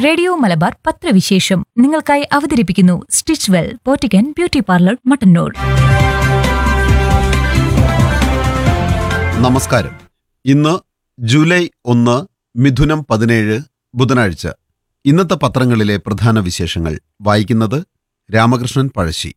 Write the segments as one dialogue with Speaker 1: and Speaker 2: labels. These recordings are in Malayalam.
Speaker 1: റേഡിയോ മലബാർ പത്രവിശേഷം നിങ്ങൾക്കായി അവതരിപ്പിക്കുന്നു സ്റ്റിച്ച് വെൽ പോറ്റിക്കൻ ബ്യൂട്ടി പാർലർ മട്ടന്നൂർ
Speaker 2: നമസ്കാരം ഇന്ന് ജൂലൈ ഒന്ന് മിഥുനം പതിനേഴ് ബുധനാഴ്ച ഇന്നത്തെ പത്രങ്ങളിലെ പ്രധാന വിശേഷങ്ങൾ വായിക്കുന്നത് രാമകൃഷ്ണൻ പഴശ്ശി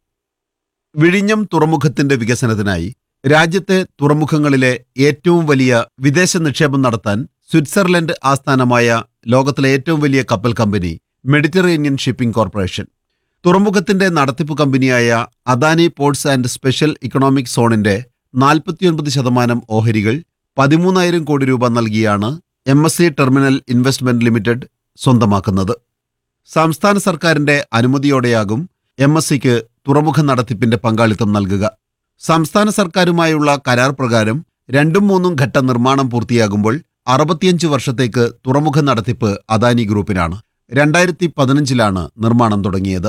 Speaker 2: വിഴിഞ്ഞം തുറമുഖത്തിന്റെ വികസനത്തിനായി രാജ്യത്തെ തുറമുഖങ്ങളിലെ ഏറ്റവും വലിയ വിദേശ നിക്ഷേപം നടത്താൻ സ്വിറ്റ്സർലൻഡ് ആസ്ഥാനമായ ലോകത്തിലെ ഏറ്റവും വലിയ കപ്പൽ കമ്പനി മെഡിറ്ററേനിയൻ ഷിപ്പിംഗ് കോർപ്പറേഷൻ തുറമുഖത്തിന്റെ നടത്തിപ്പ് കമ്പനിയായ Adani ports and special economic സോണിന്റെ നാൽപ്പത്തിയൊൻപത് ശതമാനം ഓഹരികൾ പതിമൂന്നായിരം കോടി രൂപ നൽകിയാണ് M S C terminal investment limited സ്വന്തമാക്കുന്നത് സംസ്ഥാന സർക്കാരിന്റെ അനുമതിയോടെയാകും എം എസ് സിക്ക് തുറമുഖ നടത്തിപ്പിന്റെ പങ്കാളിത്തം നൽകുക സംസ്ഥാന സർക്കാരുമായുള്ള കരാർ പ്രകാരം രണ്ടും മൂന്നും ഘട്ട നിർമ്മാണം പൂർത്തിയാകുമ്പോൾ അറുപത്തിയഞ്ച് വർഷത്തേക്ക് തുറമുഖ നടത്തിപ്പ് അദാനി ഗ്രൂപ്പിനാണ് രണ്ടായിരത്തി പതിനഞ്ചിലാണ് നിർമ്മാണം തുടങ്ങിയത്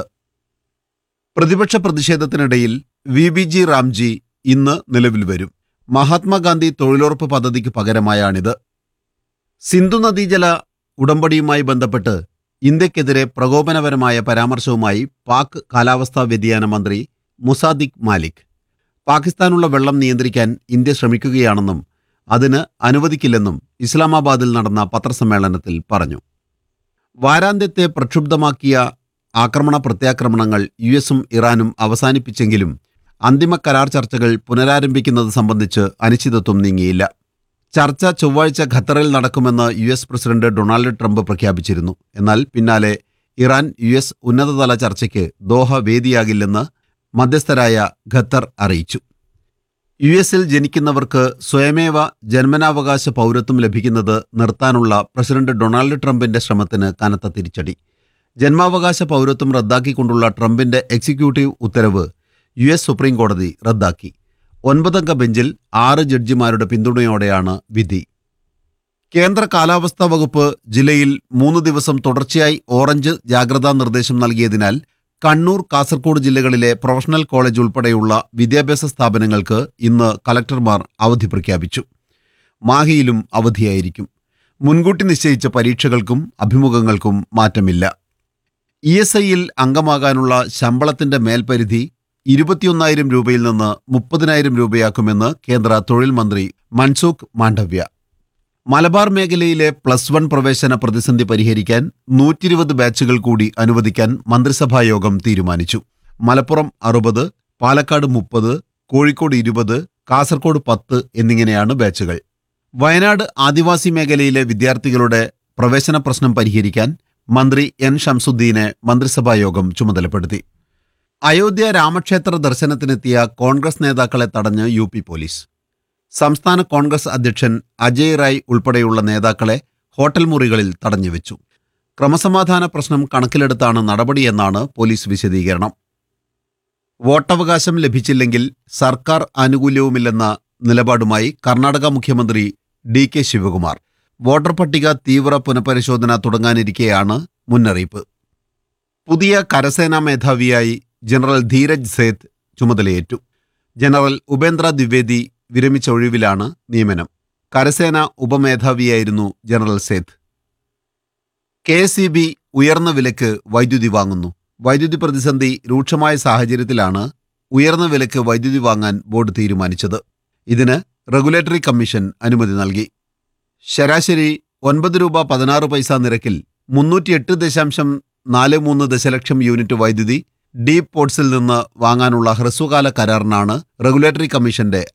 Speaker 2: പ്രതിപക്ഷ പ്രതിഷേധത്തിനിടയിൽ വി ബി ജി റാംജി ഇന്ന് നിലവിൽ വരും മഹാത്മാഗാന്ധി തൊഴിലുറപ്പ് പദ്ധതിക്ക് പകരമായാണിത് സിന്ധു നദീജല ഉടമ്പടിയുമായി ബന്ധപ്പെട്ട് ഇന്ത്യക്കെതിരെ പ്രകോപനപരമായ പരാമർശവുമായി പാക് കാലാവസ്ഥാ വ്യതിയാന മന്ത്രി മുസാദിഖ് മാലിക് പാകിസ്ഥാനുള്ള വെള്ളം നിയന്ത്രിക്കാൻ ഇന്ത്യ ശ്രമിക്കുകയാണെന്നും അതിന് അനുവദിക്കില്ലെന്നും ഇസ്ലാമാബാദിൽ നടന്ന പത്രസമ്മേളനത്തിൽ പറഞ്ഞു വാരാന്ത്യത്തെ പ്രക്ഷുബ്ധമാക്കിയ ആക്രമണ പ്രത്യാക്രമണങ്ങൾ യു എസും ഇറാനും അവസാനിപ്പിച്ചെങ്കിലും അന്തിമ കരാർ ചർച്ചകൾ പുനരാരംഭിക്കുന്നത് സംബന്ധിച്ച് അനിശ്ചിതത്വം നീങ്ങിയില്ല ചർച്ച ചൊവ്വാഴ്ച ഖത്തറിൽ നടക്കുമെന്ന് U S president Donald Trump പ്രഖ്യാപിച്ചിരുന്നു എന്നാൽ പിന്നാലെ ഇറാൻ യു എസ് ഉന്നതതല ചർച്ചയ്ക്ക് ദോഹ വേദിയാകില്ലെന്ന് മധ്യസ്ഥരായ ഖത്തർ അറിയിച്ചു യു എസിൽ ജനിക്കുന്നവർക്ക് സ്വയമേവ ജന്മനാവകാശ പൗരത്വം ലഭിക്കുന്നത് നിർത്താനുള്ള പ്രസിഡന്റ് ഡൊണാൾഡ് ട്രംപിന്റെ ശ്രമത്തിന് കനത്ത തിരിച്ചടി ജന്മാവകാശ പൗരത്വം റദ്ദാക്കിക്കൊണ്ടുള്ള ട്രംപിന്റെ എക്സിക്യൂട്ടീവ് ഉത്തരവ് യു എസ് സുപ്രീം കോടതി റദ്ദാക്കി ഒൻപതംഗ ബെഞ്ചിൽ ആറ് ജഡ്ജിമാരുടെ പിന്തുണയോടെയാണ് വിധി കേന്ദ്ര കാലാവസ്ഥാ വകുപ്പ് ജില്ലയിൽ മൂന്ന് ദിവസം തുടർച്ചയായി ഓറഞ്ച് ജാഗ്രതാ നിർദ്ദേശം നൽകിയതിനാൽ കണ്ണൂർ കാസർഗോഡ് ജില്ലകളിലെ പ്രൊഫഷണൽ കോളേജ് ഉൾപ്പെടെയുള്ള വിദ്യാഭ്യാസ സ്ഥാപനങ്ങൾക്ക് ഇന്ന് കലക്ടർമാർ അവധി പ്രഖ്യാപിച്ചു മാഹിയിലും അവധിയായിരിക്കും മുൻകൂട്ടി നിശ്ചയിച്ച പരീക്ഷകൾക്കും അഭിമുഖങ്ങൾക്കും മാറ്റമില്ല ഇ എസ് ഐയിൽ അംഗമാകാനുള്ള ശമ്പളത്തിന്റെ മേൽപരിധി ഇരുപത്തിയൊന്നായിരം രൂപയിൽ നിന്ന് മുപ്പതിനായിരം രൂപയാക്കുമെന്ന് കേന്ദ്ര തൊഴിൽ മന്ത്രി മൻസൂഖ് മാണ്ഡവ്യ മലബാർ മേഖലയിലെ പ്ലസ് വൺ പ്രവേശന പ്രതിസന്ധി പരിഹരിക്കാൻ നൂറ്റിരുപത് ബാച്ചുകൾ കൂടി അനുവദിക്കാൻ മന്ത്രിസഭാ യോഗം തീരുമാനിച്ചു മലപ്പുറം അറുപത് പാലക്കാട് മുപ്പത് കോഴിക്കോട് ഇരുപത് കാസർഗോഡ് പത്ത് എന്നിങ്ങനെയാണ് ബാച്ചുകൾ വയനാട് ആദിവാസി മേഖലയിലെ വിദ്യാർത്ഥികളുടെ പ്രവേശന പ്രശ്നം പരിഹരിക്കാൻ മന്ത്രി എൻ ഷംസുദ്ദീനെ മന്ത്രിസഭാ യോഗം ചുമതലപ്പെടുത്തി അയോധ്യ രാമക്ഷേത്ര ദർശനത്തിനെത്തിയ കോൺഗ്രസ് നേതാക്കളെ തടഞ്ഞ് യു പി പോലീസ് സംസ്ഥാന കോൺഗ്രസ് അധ്യക്ഷൻ അജയ് റായ് ഉൾപ്പെടെയുള്ള നേതാക്കളെ ഹോട്ടൽ മുറികളിൽ തടഞ്ഞുവെച്ചു ക്രമസമാധാന പ്രശ്നം കണക്കിലെടുത്താണ് നടപടിയെന്നാണ് പോലീസ് വിശദീകരണം വോട്ടവകാശം ലഭിച്ചില്ലെങ്കിൽ സർക്കാർ ആനുകൂല്യവുമില്ലെന്ന നിലപാടുമായി കർണാടക മുഖ്യമന്ത്രി ഡി കെ ശിവകുമാർ വോട്ടർ പട്ടിക തീവ്ര പുനഃപരിശോധന തുടങ്ങാനിരിക്കെയാണ് മുന്നറിയിപ്പ് പുതിയ കരസേനാ മേധാവിയായി ജനറൽ ധീരജ് സേത്ത് ചുമതലയേറ്റു ജനറൽ ഉപേന്ദ്ര ദ്വിവേദി വിരമിച്ച ഒഴിവിലാണ് നിയമനം കരസേന ഉപമേധാവിയായിരുന്നു general Seth K S E B ഉയർന്ന വിലക്ക് വൈദ്യുതി വാങ്ങുന്നു വൈദ്യുതി പ്രതിസന്ധി രൂക്ഷമായ സാഹചര്യത്തിലാണ് ഉയർന്ന വിലക്ക് വൈദ്യുതി വാങ്ങാൻ ബോർഡ് തീരുമാനിച്ചത് ഇതിന് റെഗുലേറ്ററി കമ്മീഷൻ അനുമതി നൽകി ശരാശരി ഒൻപത് രൂപ പതിനാറ് പൈസ നിരക്കിൽ മുന്നൂറ്റിയെട്ട് ദശാംശം നാല് മൂന്ന് ദശലക്ഷം യൂണിറ്റ് വൈദ്യുതി ഡീപ് പോർട്സിൽ നിന്ന് വാങ്ങാനുള്ള ഹ്രസ്വകാല കരാറിനാണ് റെഗുലേറ്ററി കമ്മീഷന്റെ